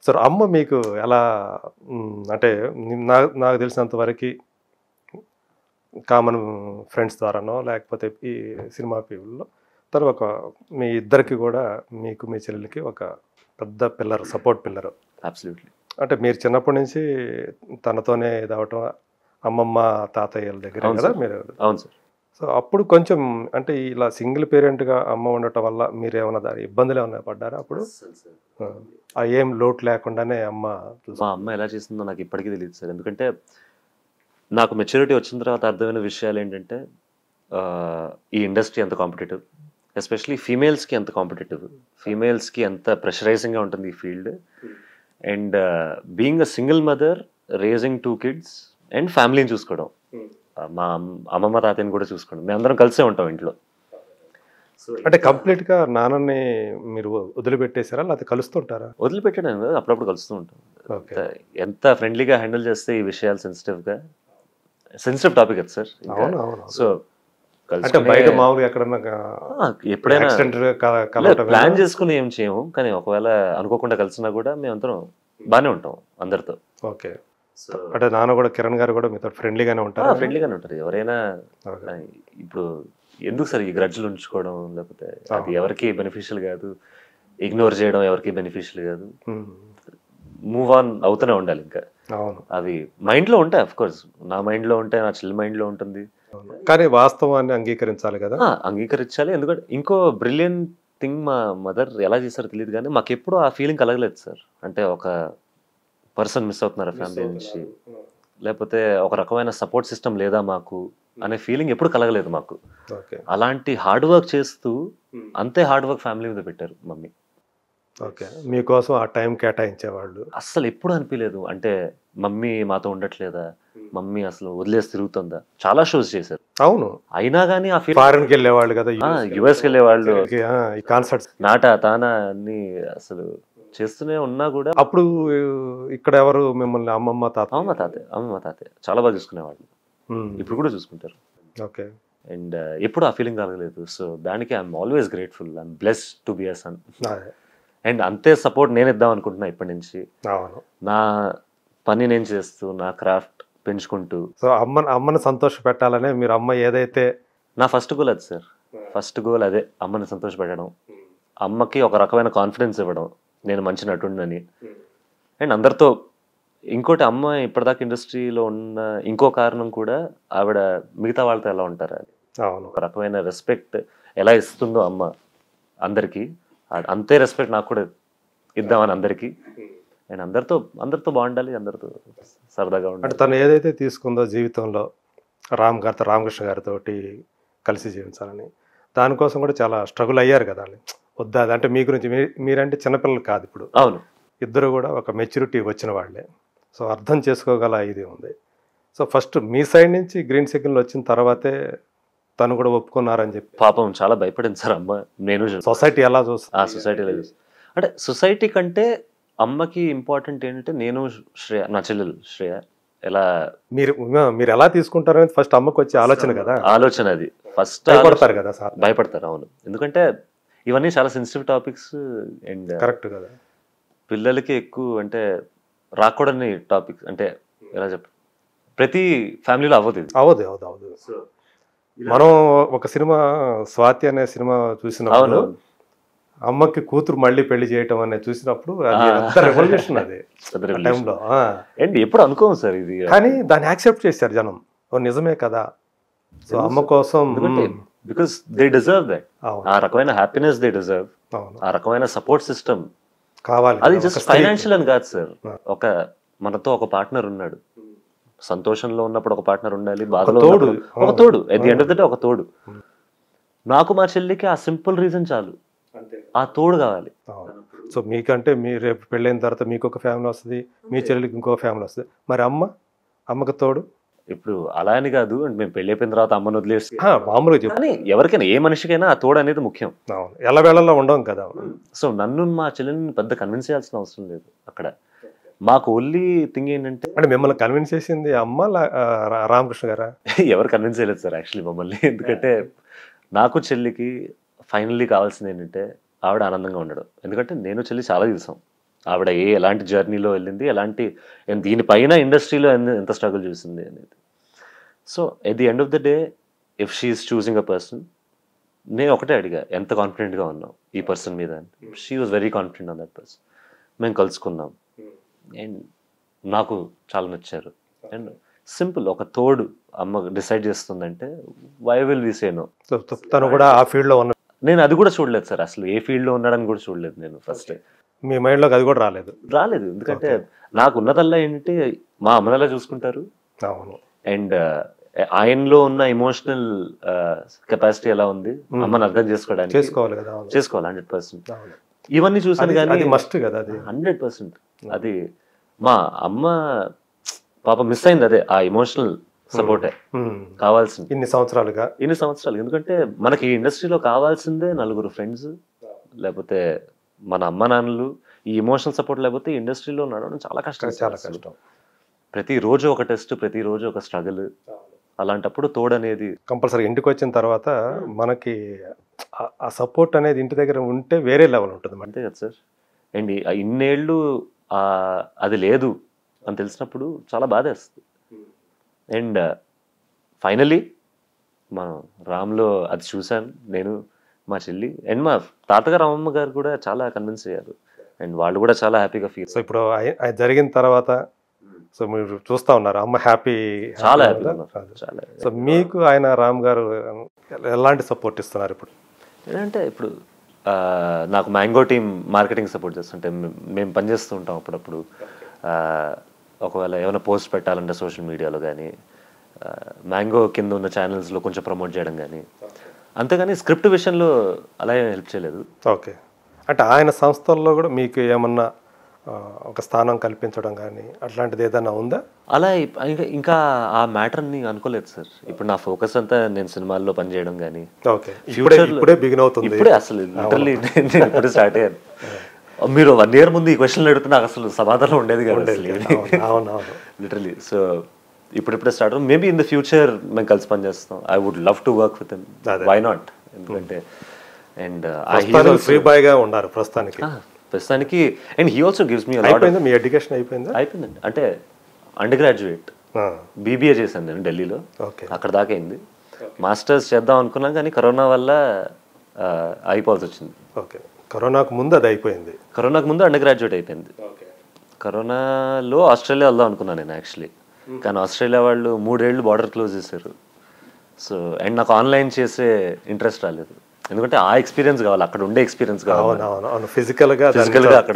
Sir అమ్మ మీకు ఎలా మ్, అంటే నా నాకు తెలిసినంత వరకు కామన్ ఫ్రెండ్స్ ద్వారానో లేకపోతే ఈ సినిమా పీపుల్లో తను ఒక మీ ఇద్దరికి కూడా మీకు మీ చెల్లెలకి ఒక పెద్ద పిల్లర్ సపోర్ట్ పిల్లర్ అబ్సల్యూట్లీ అంటే మీరు చిన్నప్పటి నుంచి తనతోనే ఇదవటం అమ్మమ్మ తాతయ్యల దగ్గర అవును కదా సార్. మీరు అవును సార్ సో అప్పుడు కొంచెం అంటే ఇలా సింగిల్ పేరెంట్గా అమ్మ ఉండటం వల్ల మీరు ఏమైనా దాని ఇబ్బందులు ఏమైనా పడ్డారా అప్పుడు ఆ, ఆ ఏం లోటు లేకుండానే అమ్మ చూసు- మా అమ్మ ఎలా చేసిందో నాకు ఇప్పటికీ తెలియదు సార్ ఎందుకంటే నాకు మెచ్యూరిటీ వచ్చిన తర్వాత అర్థమైన విషయాలు ఏంటంటే ఆ, ఈ ఇండస్ట్రీ ఎంత కాంపిటేటివ్ ఎస్పెషలీ ఫీమేల్స్కి ఎంత కాంపిటేటివ్ ఫీమేల్స్కి ఎంత ప్రెషరైజింగ్గా ఉంటుంది ఈ field and being a single mother raising two kids and ఫ్యామిలీని చూసుకోవడం ఆ, మా అమ్- అమ్మమ్మ తాతయ్యని కూడా చూసుకోవడం మేమందరం కలిసే ఉంటాం ఇంట్లో అంటే కంప్లీట్ గా నాన్నని మీరు వదిలిపెట్టేశారా లేకపోతే కలుస్తుంటారా వదిలిపెట్టడం కదా అప్పుడప్పుడు కలుస్తూ ఉంటాం ఓకే ఎంత- ఎంత ఫ్రెండ్లీగా హ్యాండిల్ చేస్తే ఈ విషయాలు సెన్సిటివ్గా సెన్సిటివ్ టాపిక్ అది సార్ అవును అవును సో అంటే బయట మామూలుగా ఎక్కడన్నా ఎప్పుడైనా యాక్సిడెంట్ కలవటం ప్లాన్ చేసుకుని ఏం చేయము కానీ ఒకవేళ అనుకోకుండా కలిసినా కూడా మేము అందరం బాగానే ఉంటాం అందరితో ఓకే అంటే నాన్న కూడా కిరణ్ గారు కూడా మీతో ఫ్రెండ్లీగానే ఉంటారు ఫ్రెండ్లీగానే ఉంటారు ఎవరైనా ఆ, ఇప్పుడు ఎందుకు సార్ ఈ గ్రడ్జులు ఉంచుకోవడం లేకపోతే అది ఎవరికి బెనిఫిషియల్ కాదు ఇగ్నోర్ చేయడం ఎవరికి బెనిఫిషియల్ కాదు మూవ్ ఆన్ అవుతూనే ఉండాలి ఇంకా అవును అవి మైండ్లో ఉంటాయి అఫ్ కోర్స్ నా మైండ్లో ఉంటాయి నా చెల్లి మైండ్లో ఉంటుంది అవును. కానీ వాస్తవాన్ని అంగీకరించాలి కదా ఆ, అంగీకరించాలి ఎందుకంటే ఇంకో బ్రిలియంట్ థింగ్ మా మదర్ ఎలా చేస్తారో తెలియదు కానీ మాకు ఎప్పుడూ ఆ ఫీలింగ్ కలగలేదు సార్ అంటే ఒక పర్సన్ మిస్ అవుతున్నారు ఫ్యామిలీ నుంచి లేకపోతే ఒక రకమైన సపోర్ట్ సిస్టమ్ లేదా మాకు అనే ఫీలింగ్ ఎప్పుడు కలగలేదు మాకు ఓకే అలాంటి హార్డ్ వర్క్ చేస్తూ అంతే హార్డ్ వర్క్ ఫ్యామిలీ మీద పెట్టారు మమ్మీ ఓకే మీకోసం ఆ టైం కేటాయించేవాళ్ళు అస్సలు ఎప్పుడు అనిపించలేదు అంటే మమ్మీ మాతో ఉండట్లేదా మమ్మీ అసలు వదిలేసి తిరుగుతుందా చాలా షోస్ చేశారు అవును అయినా కానీ ఆ ఫీల్ ఫారెన్ కి వెళ్ళేవాళ్ళు కదా యుఎస్కి వెళ్ళే వాళ్ళు ఆ, ఈ కాన్సర్ట్స్ నాట తానా అన్ని అసలు చేస్తూనే ఉన్నా కూడా అప్పుడు ఇక్కడ ఎవరు మిమ్మల్ని అమ్మమ్మ తాత అమ్మమ్మ తాతయ్య అమ్మమ్మ తాతయ్య చాలా బాగా చూసుకునేవాళ్ళు ఉమ్, ఇప్పుడు కూడా చూసుకుంటారు ఓకే అండ్ ఎప్పుడు ఆ ఫీలింగ్ కలగలేదు సో దానికి I'm always grateful I'm bless to be a son అదే అండ్ అంతే సపోర్ట్ నేను ఇద్దాం అనుకుంటున్నా ఇప్పటి నుంచి అవును నా పని నేను చేస్తూ నా క్రాఫ్ట్ పెంచుకుంటూ సో అమ్మ అమ్మని సంతోష పెట్టాలనే మీరు అమ్మ ఏదైతే నా ఫస్ట్ గోల్ అది సార్ ఫస్ట్ గోల్ అదే అమ్మని సంతోషపెట్టడం అమ్మకి ఒక రకమైన కాన్ఫిడెన్స్ ఇవ్వడం నేను మంచి నటుండని అండ్ అందరితో ఇంకోటి అమ్మ ఇప్పటిదాకా ఇండస్ట్రీలో ఉన్న ఇంకో కారణం కూడా ఆవిడ మిగతా వాళ్ళతో ఎలా ఉంటారు అని. అవును ఒక రకమైన రెస్పెక్ట్ ఎలా ఇస్తుందో అమ్మ అందరికీ ఆ- అంతే రెస్పెక్ట్ నాకు కూడా ఇద్దామని అందరికీ అండ్ అందరితో అందరితో బాగుండాలి అందరితో సరదాగా అంటే ఉండాలి తను ఏదైతే తీసుకుందో జీవితంలో రామ్ గారితో రామకృష్ణ గారితో కలిసి జీవించాలని దానికోసం కూడా చాలా స్ట్రగుల్ అయ్యారు కదా వాళ్ళు. వద్దా అది అంటే మీ గురించి మీ- మీరంటే చిన్నపిల్లలు కాదు ఇప్పుడు అవును ఇద్దరు కూడా ఒక మెచ్యూరిటీ వచ్చిన వాళ్ళే సో అర్థం చేసుకోగల ఇది ఉంది సో ఫస్ట్ మీ సైడ్ నుంచి గ్రీన్ సిగ్నల్ వచ్చిన తర్వాతే తను కూడా ఒప్పుకున్నారని చెప్పి పాపం చాలా భయపడింది సార్ అమ్మ నేను సొసైటీ ఎలా ఆ చూస్తుంది సొసైటీలో చూసి అంటే సొసైటీ కంటే అమ్మకి ఇంపార్టెంట్ ఏంటంటే నేను శ్రేయ నా చెల్లెలు శ్రేయ ఎలా మీరు మీరు ఎలా తీసుకుంటారనేది ఫస్ట్ అమ్మకు వచ్చే ఆలోచన కదా ఆలోచన అది ఫస్ట్ భయపడతారు కదా సార్ భయపడతారు అవును ఎందుకంటే ఇవన్నీ చాలా సెన్సిటివ్ టాపిక్స్ అండ్ కరెక్ట్ కదా పిల్లలకి ఎక్కువ అంటే రాకూడని టాపిక్స్ అంటే ఎలా చెప్ప ప్రతి ఫ్యామిలీలో అవ్వదు ఇది అవదు అవదు అవదు మనం ఒక సినిమా స్వాతి అనే సినిమా చూసినప్పుడు అవును అమ్మకి కూతురు మళ్ళీ పెళ్లి చేయటం అనేది చూసినప్పుడు అది ఆ. పెద్ద రెవల్యూషన్ అది పెద్ద ఆ revolution. టైంలో ఆ. అండ్ ఎప్పుడు అనుకోము సార్ ఇది కానీ దాన్ని యాక్సెప్ట్ చేశారు జనం ఓ నిజమే కదా సో అమ్మ కోసం ఎందుకంటే hmm. Because they deserve that అవును ఆ రకమైన హ్యాపీనెస్ దే డిజర్వ్ అవును ఆ రకమైన సపోర్ట్ సిస్టమ్ కావాలి అది ఒక జస్ట్ స్త్రీకి. ఫైనాన్షియల్ అని కాదు సార్ ఆ. ఒక మనతో ఒక పార్ట్నర్ ఉన్నాడు సంతోషంలో ఉన్నప్పుడు ఒక పార్ట్నర్ ఉండాలి ఒక బాధలో తోడు ఉన్నప్పుడు ఒక తోడు at the end of the day ఒక తోడు ఉమ్. నాకు మా చెల్లికి ఆ సింపుల్ రీజన్ చాలు ఆ తోడు కావాలి అవును. సో మీకంటే మీ రేపు పెళ్ళైన తర్వాత మీకు ఒక ఫ్యామిలీ వస్తుంది మీ చెల్లికి ఇంకో ఫ్యామిలీ వస్తుంది మరి అమ్మ అమ్మకి తోడు ఇప్పుడు అలా అని కాదు అంటే మేము పెళ్లి అయిపోయిన తర్వాత అమ్మను వదిలేసి ఆ, మామూలుగా చెప్పు కానీ ఎవరికైనా ఏ మనిషికైనా ఆ తోడు అనేది ముఖ్యం అవును ఎల్లవేళల్లో ఉండం కదా సో నన్ను మా చెల్లెని పెద్ద కన్విన్స్ చేయాల్సిన అవసరం లేదు అక్కడ మాకు ఓన్లీ థింగ్ ఏంటంటే అంటే మిమ్మల్ని కన్విన్స్ చేసింది అమ్మ లా- ఆ, రా- రామకృష్ణ గారా ఎవరు కన్విన్స్ చేయలేదు సార్ యాక్చువల్లీ మమ్మల్ని ఎందుకంటే నాకు చెల్లికి ఫైనల్లీ కావాల్సింది ఏంటంటే ఆవిడ ఆనందంగా ఉండడం ఎందుకంటే నేను చెల్లి చాలా చూసాం ఆవిడ ఏ ఎలాంటి జర్నీలో వెళ్ళింది ఎలాంటి and దీనిపైన ఇండస్ట్రీలో ఎంత స్ట్రగుల్ చూసింది అనేది so at the end of the day if she's choosing a person నేను ఒకటే అడిగా ఎంత కాన్ఫిడెంట్గా ఉన్నావు ఈ పర్సన్ మీద she was very confident on that person మేము కలుసుకున్నాం అండ్ నాకు చాలా నచ్చారు అండ్ సింపుల్ ఒక తోడు అమ్మ డిసైడ్ చేస్తుందంటే why will we say no so తను కూడా ఆ ఫీల్డ్లో ఉన్న నేను అది కూడా చూడలేదు సార్ అసలు ఏ ఫీల్డ్లో ఉన్నాడని కూడా చూడలేదు నేను ఫస్ట్ మీ మైండ్లోకి అది కూడా రాలేదు రాలేదు ఎందుకంటే నాకు ఉన్నదల్లా ఏంటి మా అమ్మనలా చూసుకుంటారు అవును అండ్ ఆయనలో ఉన్న ఎమోషనల్ కెపాసిటీ ఎలా ఉంది అమ్మని అర్థం చేసుకోవడానికి చేసుకోవాలి కదా అవును చేసుకోవాలి హండ్రెడ్ పర్సెంట్ అవును. ఇవన్నీ చూసాను అది- కానీ అది మస్ట్ కదా అది హండ్రెడ్ పర్సెంట్ అది మా అమ్మ పాప మిస్ అయింది అదే ఆ ఎమోషనల్ సపోర్టే ఉమ్. కావాల్సింది ఇన్ని సంవత్సరాలుగా ఇన్ని సంవత్సరాలు ఎందుకంటే మనకి ఈ ఇండస్ట్రీలో కావాల్సిందే నలుగురు ఫ్రెండ్స్ లేకపోతే మన అమ్మ నాన్నలు ఈ ఎమోషనల్ సపోర్ట్ లేకపోతే ఈ ఇండస్ట్రీలో నడవడం చాలా కష్టం చాలా అసలు. కష్టం ప్రతిరోజు ఒక టెస్ట్ ప్రతిరోజు ఒక స్ట్రగుల్ అలాంటప్పుడు తోడు అనేది కంపల్సరీ ఇంటికి వచ్చిన తర్వాత మనకి ఆ- ఆ సపోర్ట్ అనేది ఇంటి దగ్గర ఉంటే వేరే లెవెల్ ఉంటుంది మరి అంతే కదా సార్ అండ్ ఈ- ఆ ఇన్నేళ్ళు ఆ అది లేదు అని తెలిసినప్పుడు చాలా బాధేస్తుంది అండ్ ఫైనలీ మనం రామ్లో అది చూశాను నేను మా చెల్లి అండ్ మా తాతగారు అమ్మమ్మ గారు కూడా చాలా కన్విన్స్ అయ్యారు అండ్ వాళ్ళు కూడా చాలా హ్యాపీగా ఫీల్ సో ఇప్పుడు అయి- అది జరిగిన తర్వాత సో మీరు చూస్తా ఉన్నారు అమ్మ హ్యాపీ చాలా హ్యాపీగా ఉన్నారు చాలా సో మీకు ఆయన రామ్ గారు ఎలాంటి సపోర్ట్ ఇస్తున్నారు ఇప్పుడు ఏంటంటే ఇప్పుడు ఆ, నాకు మ్యాంగో టీమ్ మార్కెటింగ్ సపోర్ట్ చేస్తుంటే మేము- మేము పనిచేస్తూ ఉంటాం అప్పుడప్పుడు ఆ, ఒకవేళ ఏమైనా పోస్ట్ పెట్టాలంటే సోషల్ మీడియాలో కానీ మ్యాంగో కింద ఉన్న ఛానల్స్లో కొంచెం ప్రమోట్ చేయడం కానీ అంతేగాని స్క్రిప్ట్ విషయంలో అలా ఏం హెల్ప్ చేయలేదు ఓకే అంటే ఆయన సంస్థల్లో కూడా మీకు ఏమన్నా ఆ, ఒక స్థానం కల్పించడం కానీ అట్లాంటిది ఏదైనా ఉందా అలా ఇప్- ఇంకా ఇంకా ఆ మ్యాటర్ని అనుకోలేదు సార్ ఇప్పుడు నా ఫోకస్ అంతా నేను సినిమాల్లో పనిచేయడం కానీ ఓకే ఇప్పుడే ఇప్పుడే బిగిన్ అవుతుంది ఇప్పుడే అసలు లిటరల్లీ నేను ఇప్పుడే స్టార్ట్ అయ్యాను మీరు వన్ ఇయర్ ముందు ఈ క్వశ్చన్ అడిగితే నాకు అసలు సమాధానం ఉండేది కాదు అవును అవును అవును లిటరలీ సో ఇప్పుడిప్పుడే start maybe in the future మేము కలిసి పనిచేస్తాం I would love to work with అదే. వై నాట్ ఎందుకంటే అండ్ ప్రస్తుతానికి ఫ్రీ బాయ్ గా ఉన్నారు ప్రస్తుతానికి ప్రస్తుతానికి and he also gives me lot అయిపోయిందా మీ ఎడ్యుకేషన్ అయిపోయిందా అయిపోయిందండి అంటే అండర్ గ్రాడ్యుయేట్ ఆ, బీబీఏ చేశాను నేను ఢిల్లీలో ఓకే అక్కడ దాకా అయింది మాస్టర్స్ చేద్దాం అనుకున్నాం కానీ కరోనా వల్ల ఆ, అయిపోవాల్సి వచ్చింది ఓకే కరోనాకు ముందు అది అయిపోయింది కరోనాకు ముందు అండర్ గ్రాడ్యుయేట్ అయిపోయింది ఓకే కరోనాలో ఆస్ట్రేలియా వెళ్దాం అనుకున్నాను నేను యాక్చువల్లీ కానీ ఆస్ట్రేలియా వాళ్ళు మూడేళ్ళు బార్డర్ క్లోజ్ చేశారు సో అండ్ నాకు ఆన్లైన్ చేసే ఇంట్రెస్ట్ రాలేదు ఎందుకంటే ఆ ఎక్స్పీరియన్స్ కావాలి అక్కడ ఉండే ఎక్స్పీరియన్స్ కావాలి అవును అవును అవును ఫిజికల్ గా దాన్ని- ఫిజికల్గా అక్కడ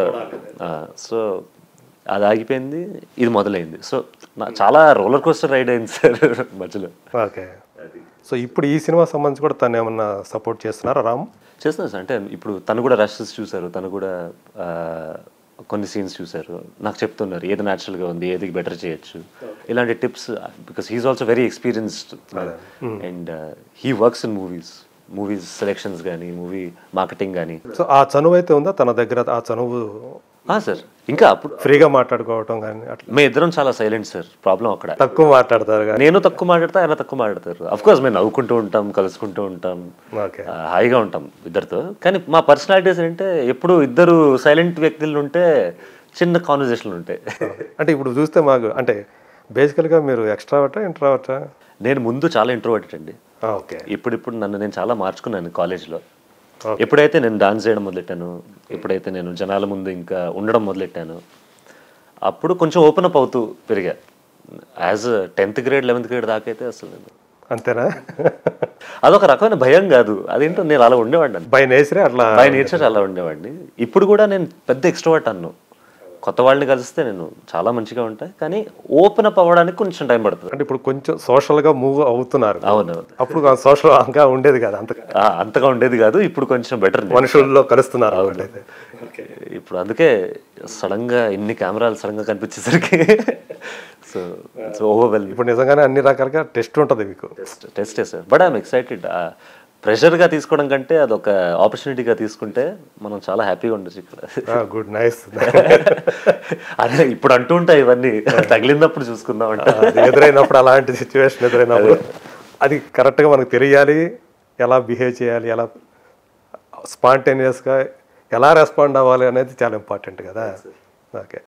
సో అది ఆగిపోయింది ఇది మొదలైంది సో నా చాలా రోలర్ కోస్టర్ రైడ్ అయింది సార్ మధ్యలో ఓకే సో ఇప్పుడు ఈ సినిమా సంబంధించి కూడా తను ఏమన్నా సపోర్ట్ చేస్తున్నారా రామ్ చేస్తున్నాను సార్ అంటే ఇప్పుడు తను కూడా రషెస్ చూశారు తను కూడా ఆ, కొన్ని సీన్స్ చూశారు నాకు చెప్తున్నారు ఏది న్యాచురల్గా ఉంది ఏది బెటర్ చేయొచ్చు ఇలాంటి tips because he's also very experienced and he works in movies movies selections కానీ మూవీ మార్కెటింగ్ కానీ సో ఆ చనువు అయితే ఉందా తన దగ్గర ఆ చనువు సార్ ఇంకా అప్పుడు ఫ్రీగా మాట్లాడుకోవటం కానీ అట్లా మే ఇద్దరం చాలా సైలెంట్ సార్ ప్రాబ్లం అక్కడ తక్కువ మాట్లాడతారు కానీ నేను తక్కువ మాట్లాడతా ఆయన తక్కువ మాట్లాడతారు అఫ్ కోర్స్ మేము నవ్వుకుంటూ ఉంటాం కలుసుకుంటూ ఉంటాం ఓకే ఆ, హాయిగా ఉంటాం ఇద్దరితో కానీ మా పర్సనాలిటీస్ ఏంటంటే ఎప్పుడు ఇద్దరు సైలెంట్ వ్యక్తులు ఉంటే చిన్న కాన్వర్జేషన్లు ఉంటాయి అంటే ఇప్పుడు చూస్తే మాకు అంటే బేసికల్గా మీరు ఎక్స్ట్రావటా ఇంట్రావటా నేను ముందు చాలా ఇంట్రోవర్టెడ్ అండి ఓకే ఇప్పుడిప్పుడు నన్ను నేను చాలా మార్చుకున్నాను కాలేజ్లో ఎప్పుడైతే నేను డాన్స్ చేయడం మొదలెట్టాను ఎప్పుడైతే నేను జనాల ముందు ఇంకా ఉండడం మొదలెట్టాను అప్పుడు కొంచెం ఓపెన్ అప్ అవుతూ పెరిగా as tenth grade eleventh grade దాకా అయితే అసలు నేను అంతేనా అదొక రకమైన భయం కాదు అదేంటో నేను అలా ఉండేవాడిని బై నేచరే అట్లా బై నేచర్ అలా ఉండేవాడిని ఇప్పుడు కూడా నేను పెద్ద ఎక్స్ట్రోవర్ట్ అన్ను కొత్త వాళ్ళని కలిస్తే నేను చాలా మంచిగా ఉంటాయి కానీ ఓపెన్ అప్ అవ్వడానికి కొంచెం టైం పడుతుంది అంటే ఇప్పుడు కొంచెం సోషల్గా మూవ్ అవుతున్నారు అవును అప్పుడు సోషల్ అంగా ఉండేది కదా అంత ఆ, అంతగా ఉండేది కాదు ఇప్పుడు కొంచెం బెటర్ మనుషుల్లో కలుస్తున్నారు అట్లయితే ఇప్పుడు అందుకే సడన్ గా ఇన్ని కెమెరాలు సడన్ గా కనిపించేసరికి సో సో ఓవర్వెల్ ఇప్పుడు నిజంగానే అన్ని రకాలుగా టెస్ట్ ఉంటుంది మీకు test sir but I'm excited ప్రెషర్గా తీసుకోవడం కంటే అదొక ఆపర్చునిటీగా తీసుకుంటే మనం చాలా హ్యాపీగా ఉండొచ్చు ఇక్కడ గుడ్ నైస్ అదే ఇప్పుడు అంటూ ఉంటాయి ఇవన్నీ తగిలినప్పుడు చూసుకుందాం అంటే ఎదురైనప్పుడు అలాంటి సిచ్యువేషన్ ఎదురైనప్పుడు అది కరెక్ట్గా మనకు తెలియాలి ఎలా బిహేవ్ చేయాలి ఎలా స్పాంటేనియస్గా ఎలా రెస్పాండ్ అవ్వాలి అనేది చాలా ఇంపార్టెంట్ కదా ఓకే